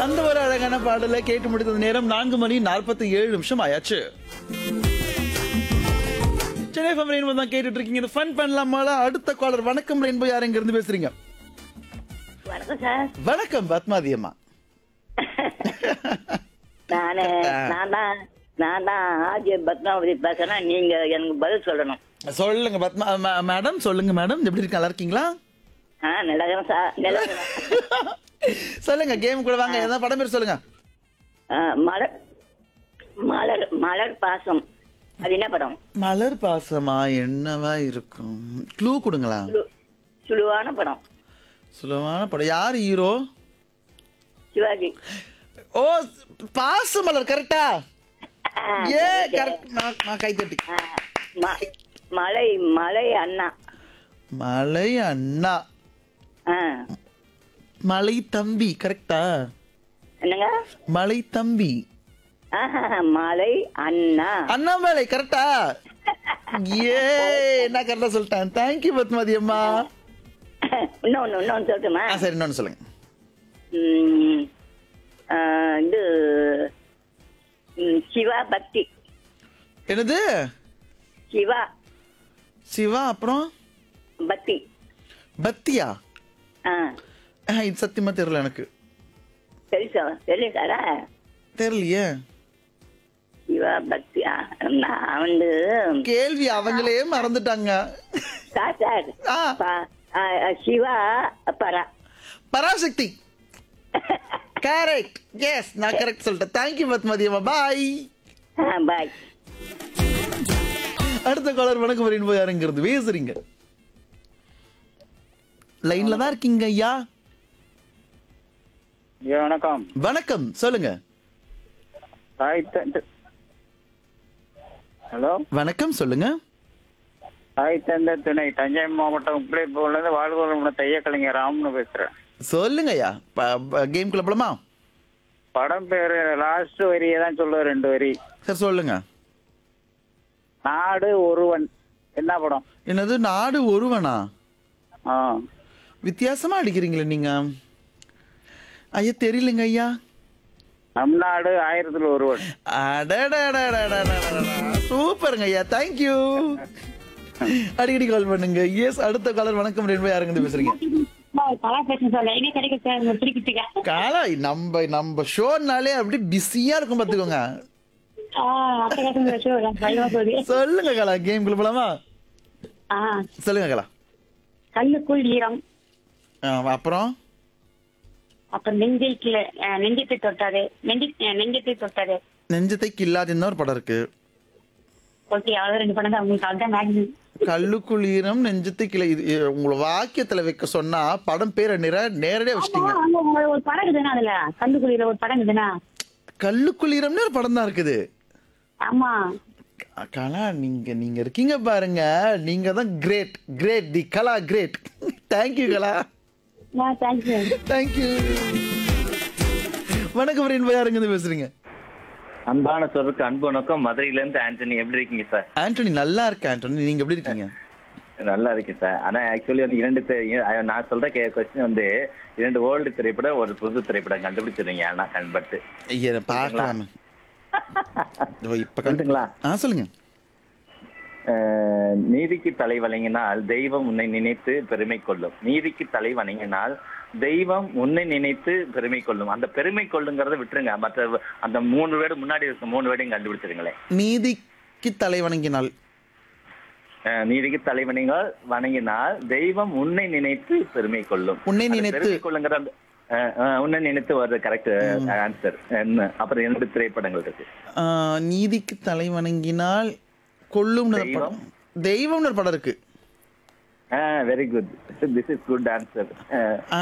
அந்த ஒரு அழகான பாடலை கேட்டு முடித்தது நேரம் நான்கு மணி நாற்பத்தி ஏழு நிமிஷம் ஆயாச்சு சென்னை ஃபம் ரெயின்போ தான் கேட்டுட்டு இருக்கீங்க இது ஃபன் பண்ணலாமால அடுத்த காலர் வணக்கம் ரெயின்போ யார் எங்க இருந்து பேசுறீங்க வணக்கம் சார் வணக்கம் பத்மாதி அம்மா நானு நான் தான் நான் தான் ஆஜி பத்மாவதி பேசுறேன் நீங்க எனக்கு பதில் சொல்லணும் சொல்லுங்க பத்மா ம- மேடம் சொல்லுங்க மேடம் எப்படி இருக்கு நல்லா இருக்கீங்களா ஆ நிலகரம் சார் நிலகரம் சொல்லுங்க கேம் கூட வாங்க எதாவது படம் பேர் சொல்லுங்க ஆ, மலர் மலர் மலர் பாசம் அது என்ன படம் மலர் பாசமா என்னவா இருக்கும் க்ளூ கொடுங்களா சுழு- சுழுவான படம் சுலமான படம் யார் ஹீரோ சிவாஜி ஓ பாசமலர் கரெக்டா ஏ கரெக்ட் நான் கை தட்டி ஆ, ம- மலை மலை அண்ணா மலை அண்ணா ஆ, மலை தம்பி கரெக்டா என்னங்க மலை தம்பி ஆஹா, மலை அண்ணா அண்ணாமலை கரெக்டா ஏ நான் கரெக்டா சொல்லிட்டேன் தேங்க்யூ பத்மாதி அம்மா இன்னொன்னு இன்னொன்னு சொல்லட்டுமா ஆ சரி இன்னொன்னு சொல்லுங்க ம், ஆ, இது ம், சிவா பக்தி என்னது சிவா சிவா அப்புறம் பக்தி பத்தியா ஆ ஆ, இது சத்தியமா தெரியல எனக்கு தெரியும் சார் தெரியும் சாரா தெரியலையே சிவா பக்தி ஆ, நான் வந்து கேள்வி அவங்களே மறந்துட்டாங்க சார் சார் ஆ. ப- ஆ, ஆ, சிவா பரா பராசக்தி கரெக்ட் எஸ் நான் கரெக்ட் சொல்லிட்டேன் தேங்க்யூ பத்மதி அம்மா பாய் ஆ பாய் அடுத்த காலர் வணக்கம் வரேன் போய் யாருங்கிறது பேசுறீங்க லைன்ல தான் இருக்கீங்க ஐயா ஐயா வணக்கம் வணக்கம் சொல்லுங்க தாய் தந்தை ஹலோ வணக்கம் சொல்லுங்க தாய் தந்தை துணை தஞ்சை மாவட்டம் உப்பிளைப்பூர்லேருந்து வாழ்வளமுன தைய கலைஞர் ராம்னு பேசுறேன் சொல்லுங்க ஐயா கேம் குள்ள போலாமா படம் பேரு லாஸ்ட் வரியை தான் சொல்லுவேன் ரெண்டு வரி சார் சொல்லுங்க நாடு ஒருவன் என்ன படம் என்னது நாடு ஒருவனா ஆ வித்தியாசமா அடிக்கிறீங்களே நீங்க ஐயா தெரியலங்க ஐயா நம் நாடு ஆயிரத்துல ஒருவன் அடடடடடடடடடா. சூப்பருங்க ஐயா தேங்க்யூ அடிக்கடி கால் பண்ணுங்க எஸ் அடுத்த காலர் வணக்கம் ரெண்டு யாருங்க பேசுறீங்க கலா பேசுறேன் சார் லைனே கிடைக்கும் சார் உங்க திருப்பிட்டுக்க காலா நம்ம நம்ம ஷோனாலே அப்படி பிஸியா இருக்கும் பாத்துக்கோங்க ஆ அத்தை கேட்டு ஷோ பயமா போகுது சொல்லுங்க கலா கேம் குள்ள போலாமா ஆ சொல்லுங்க கலா கல்லுக்குள் ஈரம் ஆ, அப்புறம் அப்புறம் நெஞ்சைக்குள்ள அஹ், நெஞ்சத்தை தொட்டாது நெஞ்சு அஹ், நெஞ்சத்தை தொட்டாது நெஞ்சத்தை கில்லாதுன்னு ஒரு படம் இருக்கு ஓகே அவ்வளவு ரெண்டு படம் தான் உங்களுக்கு அதுதான் மேக்ஸிமம் கல்லுக்குள்ளீரம் நெஞ்சத்தை கிளை இது இது உங்களை வாக்கியத்துல வைக்க சொன்னா படம் பேரை நிற நேரடியா வச்சிட்டீங்க ஒரு படம் இருக்குதுன்னா அதுல கல்லுக்குள்ள ஒரு படம் இருக்குதுன்னா கல்லுக்குள்ளீரம்னு ஒரு படம் தான் இருக்குது ஆமா கலா நீங்க நீங்க இருக்கீங்க பாருங்க நீங்க தான் great great the Kala great thank you Kala thank you thank you வணக்கம் வரேன் யாருங்க இருந்து பேசுறீங்க அன்பான சொல்றதுக்கு அன்பு வணக்கம் மதுரையில இருந்து ஆண்டனி எப்படி இருக்கீங்க சார் ஆண்டனி நல்லா இருக்கு ஆண்டனி நீங்க எப்படி இருக்கீங்க நல்லா இருக்கேன் சார் ஆனா ஆக்சுவலி வந்து இரண்டு தெ- இ- நான் சொல்ற கொஸ்டின் வந்து இரண்டு ஓல்டு திரைப்படம் ஒரு புது திரைப்படம் கண்டுபிடிச்சிருங்க ஆனா கண்பட்டு ஐயா பார்க்கலாம் இதோ இப்ப கண்டு கண்டுங்களா ஆ சொல்லுங்க அஹ், நீதிக்கு தலை வணங்கினால் தெய்வம் உன்னை நினைத்து பெருமை கொள்ளும் நீதிக்கு தலை வணங்கினால் தெய்வம் உன்னை நினைத்து பெருமை கொள்ளும் அந்த பெருமை கொள்ளுங்கிறத விட்டுருங்க மற்ற அந்த மூணு வேர்டு முன்னாடி இருக்க மூணு வேர்டையும் கண்டுபிடிச்சிருங்களேன் நீதிக்கு தலை வணங்கினாள் அஹ், நீதிக்கு தலை வணங்கினால் வணங்கினால் தெய்வம் உன்னை நினைத்து பெருமை கொள்ளும் உன்னை அந்த நினைத்து பெருமை கொள்ளுங்கிற அந்த அஹ், அஹ், உன்னை நினைத்து வருது கரெக்ட் ஆன்சர் அப்புறம் இரண்டு திரைப்படங்கள் இருக்கு ஆ, நீதிக்கு தலை வணங்கினால் கொல்லும் தெய்வம். படம் தெய்வம்னு ஒரு படம் இருக்கு very good this is good answer